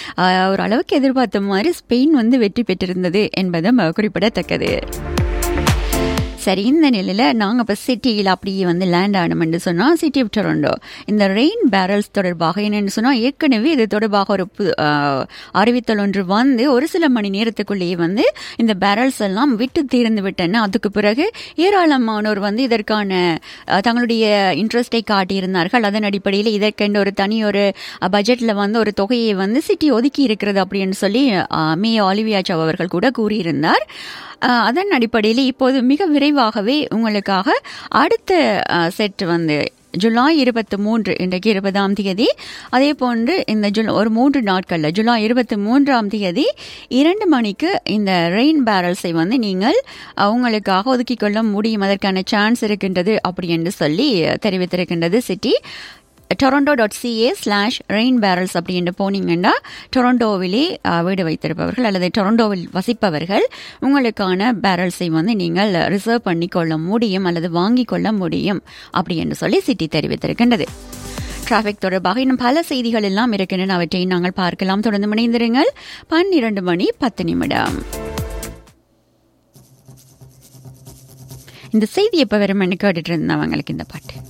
ஆஹ், ஒரு அளவுக்கு எதிர்பார்த்த மாதிரி ஸ்பெயின் வந்து வெற்றி பெற்றிருந்தது என்பதும் அஹ், குறிப்பிடத்தக்கது சரி இந்த நிலையில நாங்க இப்ப சிட்டியில் அப்படியே வந்து லேண்ட் ஆனோம்னு சொன்னா சிட்டி ஆஃப் டொரண்டோ இந்த ரெயின் பேரல்ஸ் தொடர்பாக என்னன்னு சொன்னா ஏற்கனவே இது தொடர்பாக ஒரு பு- ஆஹ், அறிவித்தல் ஒன்று வந்து ஒரு சில மணி நேரத்துக்குள்ளேயே வந்து இந்த பேரல்ஸ் எல்லாம் விட்டு தீர்ந்து விட்டன அதுக்கு பிறகு ஏராளமானோர் வந்து இதற்கான ஆஹ், தங்களுடைய இன்ட்ரெஸ்டை காட்டியிருந்தார்கள் அதன் அடிப்படையில் இதற்கென்று ஒரு தனி ஒரு பட்ஜெட்ல வந்து ஒரு தொகையை வந்து சிட்டி ஒதுக்கி இருக்கிறது அப்படின்னு சொல்லி ஆஹ், மே ஆலிவியா சவ் அவர்கள் கூட கூறியிருந்தார் ஆஹ், அதன் அடிப்படையில் இப்போது மிக விரைவாகவே உங்களுக்காக அடுத்த செட் வந்து ஜூலை இருபத்தி மூன்று இன்றைக்கு இருபதாம் தேதி அதே போன்று இந்த ஜூலை ஒரு மூன்று நாட்களில் ஜூலை இருபத்தி மூன்றாம் தேதி இரண்டு மணிக்கு இந்த ரெயின் பேரல்ஸை வந்து நீங்கள் அஹ், உங்களுக்காக ஒதுக்கிக் கொள்ள முடியும் அதற்கான சான்ஸ் இருக்கின்றது அப்படி என்று சொல்லி தெரிவித்திருக்கின்றது city Toronto dot CA slash rain barrels அப்படின்னு போனீங்கன்னா டொரண்டோவிலே அஹ், வீடு வைத்திருப்பவர்கள் அல்லது டொரண்டோவில் வசிப்பவர்கள் உங்களுக்கான பேரல்ஸை வந்து நீங்கள் ரிசர்வ் பண்ணி கொள்ள முடியும் அல்லது வாங்கிக் கொள்ள முடியும் அப்படி என்று சொல்லி சிட்டி தெரிவித்திருக்கின்றது டிராஃபிக் தொடர்பாக இன்னும் பல செய்திகள் எல்லாம் இருக்கின்றன அவற்றை நாங்கள் பார்க்கலாம் தொடர்ந்து இணைந்திருங்கள் பன்னிரண்டு மணி பத்து நிமிடம் இந்த செய்தி எப்போ வரும் கேட்டுட்டு இருந்தவங்களுக்கு இந்த பாட்டு